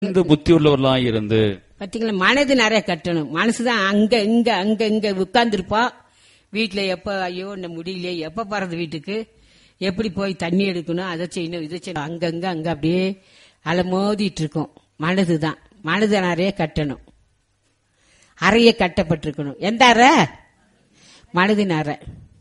இந்த புத்தியுள்ளவர்களாய் இருந்து பாத்தீங்களா மனது நிறைய கட்டணும் மனசுதான் அங்க இங்க அங்க இங்க உட்கார்ந்துருப்பா வீட்டுல எப்ப ஐயோ இந்த முடியலையே எப்ப போறது வீட்டுக்கு எப்படி போய் தண்ணி எடுக்கணும் அதை செய்யணும் இதை செய்யணும் அங்கங்க அங்க அப்படியே அலமோதிட்டு இருக்கும் மனதுதான் மனது நிறைய கட்டணும் அறைய கட்டப்பட்டிருக்கணும் எந்த அறை மனதின் அறை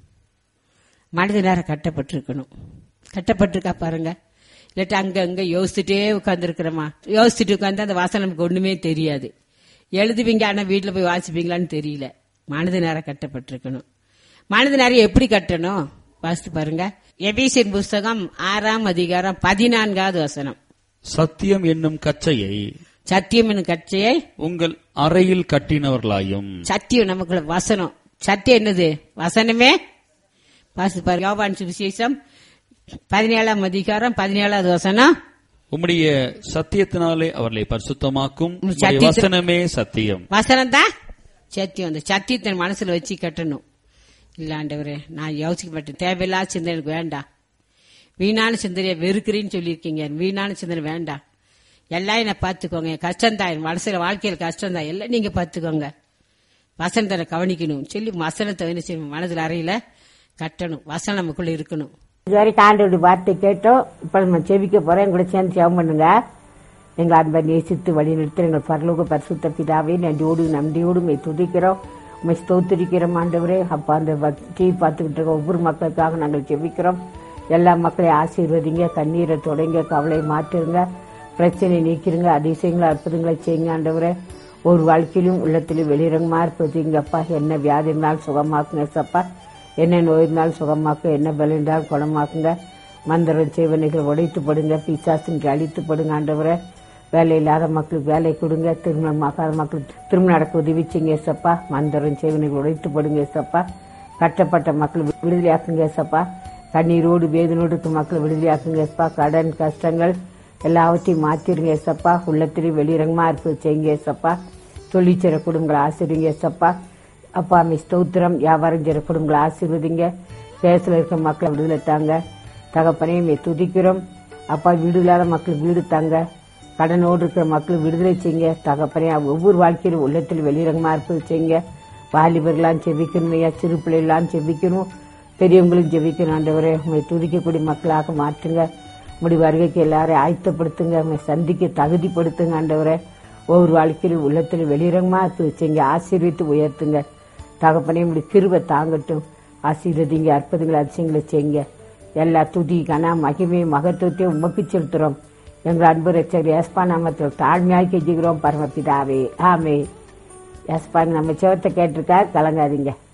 மனதின் அறை கட்டப்பட்டிருக்கணும் கட்டப்பட்டிருக்கா பாருங்க இல்லாட்டி அங்க அங்க யோசிச்சுட்டே உட்காந்துருக்கிறோமா யோசிச்சுட்டு உட்காந்து அந்த வாசனை நமக்கு ஒண்ணுமே தெரியாது எழுதுவீங்க ஆனா வீட்டுல போய் வாசிப்பீங்களான்னு தெரியல மனது நேரம் கட்டப்பட்டிருக்கணும் மனது நேரம் எப்படி கட்டணும் வாசித்து பாருங்க எபிசின் புஸ்தகம் ஆறாம் அதிகாரம் பதினான்காவது வசனம் சத்தியம் என்னும் கச்சையை சத்தியம் என்னும் கட்சியை உங்கள் அறையில் கட்டினவர்களாயும் சத்தியம் நமக்குள்ள வசனம் சத்தியம் என்னது வசனமே வாசித்து பாருங்க யோவான் சுவிசேஷம் பதினேழாம் அதிகாரம் பதினேழாவது வசனம் உம்முடைய சத்தியத்தினாலே அவர்களை பரிசுத்தமாக்கும் உம் உம்முடைய சத்தியத்து- வசனமே சத்தியம் வசனம் தான் சத்தியம் அந்த சத்தியத்தை மனசுல வச்சு கட்டணும் இல்ல ஆண்டவரே நான் யோசிக்க மாட்டேன் தேவையில்லாத சிந்தனை எனக்கு வேண்டாம் வீணான சிந்தனையை வெறுக்கிறேன்னு சொல்லியிருக்கீங்க வீணான சிந்தனை வேண்டாம் எல்லாம் என்ன பார்த்துக்கோங்க என் கஷ்டம்தான் என் மனசுல வாழ்க்கையில கஷ்டம்தான் எல்லாம் நீங்க பார்த்துக்கோங்க வசனத்தை கவனிக்கணும் சொல்லி வசனத்தை என்ன செய்யணும் மனதில் அறையில கட்டணும் வசனம் நமக்குள்ள இருக்கணும் இதுவரைக்கும் ஆண்டோடைய வார்த்தை கேட்டோம் இப்ப நம்ம செவிக்க போறோம் எங்க கூட சேர்ந்து ஜெபம் பண்ணுங்க எங்களை அன்பை நேசித்து வழி நிறுத்த எங்கள் பரலோக பரிசுத்த பிதாவே நன்றியோடு நன்றியோடு உண்மை துதிக்கிறோம் உண்மை ஸ்தோத்திரிக்கிறோம் ஆண்டவரே அப்பா அந்த டிவி பார்த்துக்கிட்டு இருக்க ஒவ்வொரு மக்களுக்காக நாங்கள் ஜெபிக்கிறோம் எல்லா மக்களையும் ஆசீர்வதிங்க கண்ணீரை தொடங்க கவலையை மாற்றுங்க பிரச்சனை நீக்கிருங்க அதிசயங்களை அற்புதங்களை செய்யுங்க ஆண்டவரே ஒரு வாழ்க்கையிலும் உள்ளத்திலும் வெளிரங்கமா இருப்பது அப்பா என்ன வியாதி இருந்தாலும் சுகமாக்குங்க சப்பா என்ன நோய் இருந்தாலும் சுகமாக்கு என்ன பலம் இருந்தாலும் குணமாக்குங்க மந்திரம் செய்வனைகள் உடைத்து படுங்க பிசாசின் அழித்து படுங்க ஆண்டவரை வேலை இல்லாத மக்களுக்கு வேலை கொடுங்க திருமணம் ஆகாத மக்களுக்கு திருமணம் நடக்க உதவி செய்யுங்க சப்பா மந்திரம் செய்வனைகள் உடைத்து படுங்க சப்பா கட்டப்பட்ட மக்கள் விடுதலையாக்குங்க சப்பா கண்ணீரோடு வேதனோடு இருக்க மக்களை விடுதலையாக்குங்க சப்பா கடன் கஷ்டங்கள் எல்லாவற்றையும் மாத்திருங்க சப்பா உள்ளத்திலும் வெளிரங்கமா இருப்பது செய்யுங்க சப்பா தொழிற்சிற குடும்பங்களை ஆசிரிங்க சப்பா அப்பா அம்மை ஸ்தோத்திரம் வியாபாரம் செய்கிற குடும்பங்களை ஆசீர்வதிங்க கேஸ்ல இருக்க மக்களை விடுதலை தாங்க தகப்பனையும் துதிக்கிறோம் அப்பா வீடு இல்லாத மக்களுக்கு வீடு தாங்க கடனோடு இருக்கிற மக்களுக்கு விடுதலை செய்யுங்க தகப்பனே ஒவ்வொரு வாழ்க்கையிலும் உள்ளத்தில் வெளிரங்கமா இருப்பது செய்யுங்க வாலிபர்களாம் செபிக்கணும் ஐயா சிறு பிள்ளைகளாம் செபிக்கணும் பெரியவங்களும் ஜெபிக்கணும் ஆண்டவரே உங்களை துதிக்கக்கூடிய மக்களாக மாற்றுங்க முடி வருகைக்கு எல்லாரையும் ஆயத்தப்படுத்துங்க உங்களை சந்திக்க தகுதிப்படுத்துங்க ஆண்டவரே ஒவ்வொரு வாழ்க்கையிலும் உள்ளத்தில் வெளிரங்கமா செய்யுங்க ஆசீர்வித்து உயர்த்துங்க தகப்பனே இப்படி கிருபை தாங்கட்டும் ஆசீர்வதிங்க அற்புதங்களை அதிசயங்களை செய்யுங்க எல்லா துதி கன மகிமை மகத்துவத்தையும் உமக்கு செலுத்துறோம் எங்கள் அன்பு ரச்சகர் ஏஸ்பா நாமத்தில் தாழ்மையாக கெஞ்சுகிறோம் பரமபிதாவே ஆமே ஏஸ்பா நம்ம சிவத்தை கேட்டிருக்கா கலங்காதீங்க